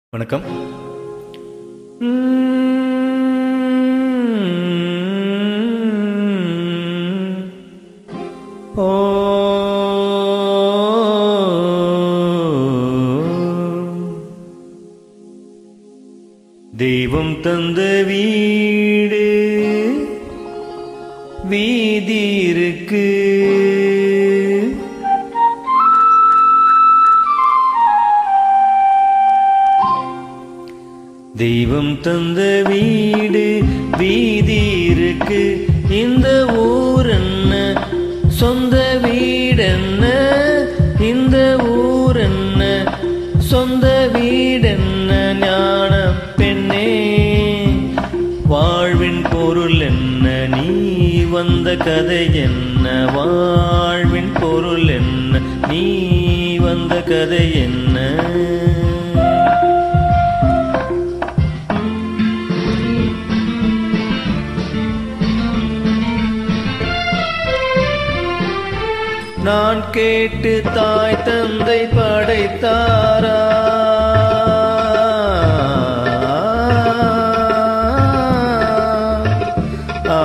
வணக்கம் ஓ தெய்வம் தந்த வீடு வீதி இருக்கு தெய்வம் தந்த வீடு வீதி இருக்கு இந்த ஊர் என்ன சொந்த வீடென்ன இந்த ஊர் என்ன சொந்த வீடென்ன ஞான பெண்ணே வாழ்வின் பொருள் என்ன நீ வந்த கதை என்ன வாழ்வின் பொருள் என்ன நீ வந்த கதை என்ன நான் கேட்டு தாய் தந்தை படைத்தாரா ஆ.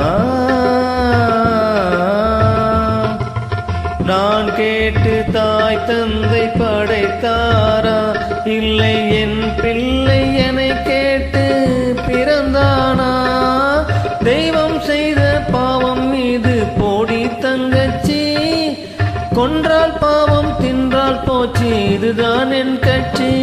நான் கேட்டு தாய் தந்தை படைத்தாரா இல்லை என் பிள்ளை என்னை கேட்டு பிறந்தானா தெய்வம் செய்த பாவம் மீது போடி தங்கச்சி கொன்றால் பாவம் தின்றால் போச்சு இதுதான் என் கட்சி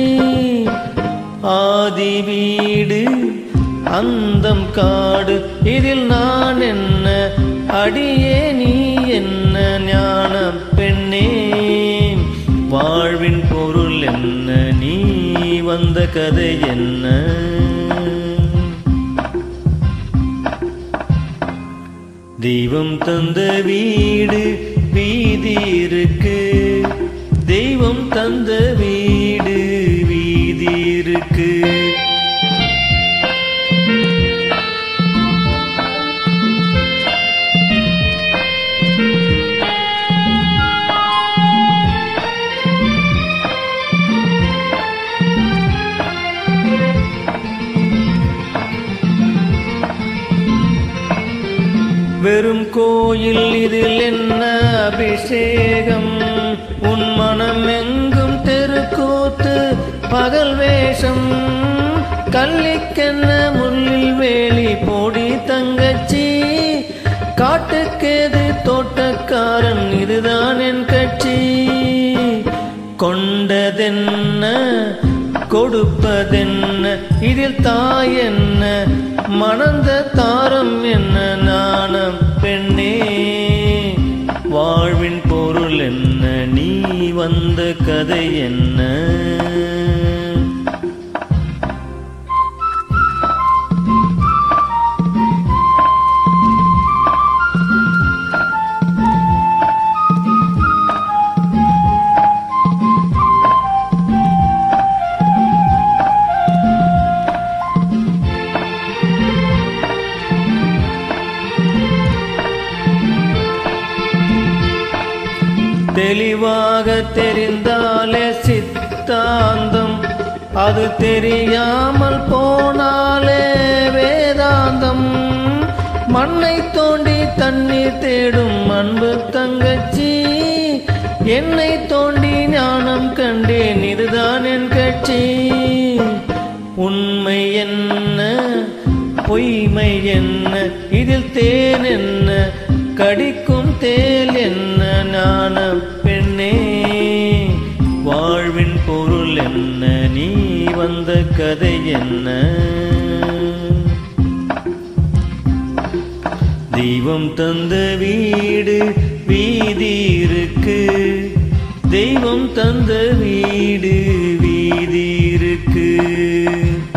ஆதி வீடு அந்தம் காடு இதில் நான் என்ன அடியே நீ என்ன ஞான பெண்ணே வாழ்வின் பொருள் என்ன நீ வந்த கதை என்ன தெய்வம் தந்த வீடு வீதி இருக்கு தெய்வம் தந்த வீடு வீதி இருக்கு வெறும் கோயில் இதில் என்ன அபிஷேகம் உன் மனம் எங்கும் தெருக்கூத்து பகல் வேஷம் கள்ளிக்கென்ன முள்ளில் வேலி போடி தங்கச்சி காட்டுக்கேது தோட்டக்காரன் இதுதான் என் கட்சி கொண்டதென்ன கொடுப்பதென்ன இதில் தாய் என்ன மணந்த தாரம் என்ன நாணம் பெண்ணே வாழ்வின் பொருள் என்ன நீ வந்த கதை என்ன தெளிவாக தெரிந்தாலே சித்தாந்தம் அது தெரியாமல் போனாலே வேதாந்தம் மண்ணை தோண்டி தண்ணீர் தேடும் அன்பு தங்கச்சி என்னை தோண்டி ஞானம் கண்டேன் இதுதான் என் கட்சி உண்மை என்ன பொய்மை என்ன இதில் தேன் என்ன கடிக்கும் தேல் என்ன ஞான பெண்ணே வாழ்வின் பொருள் என்ன நீ வந்த கதை என்ன தெய்வம் தந்த வீடு வீதி இருக்கு தெய்வம் தந்த வீடு வீதி இருக்கு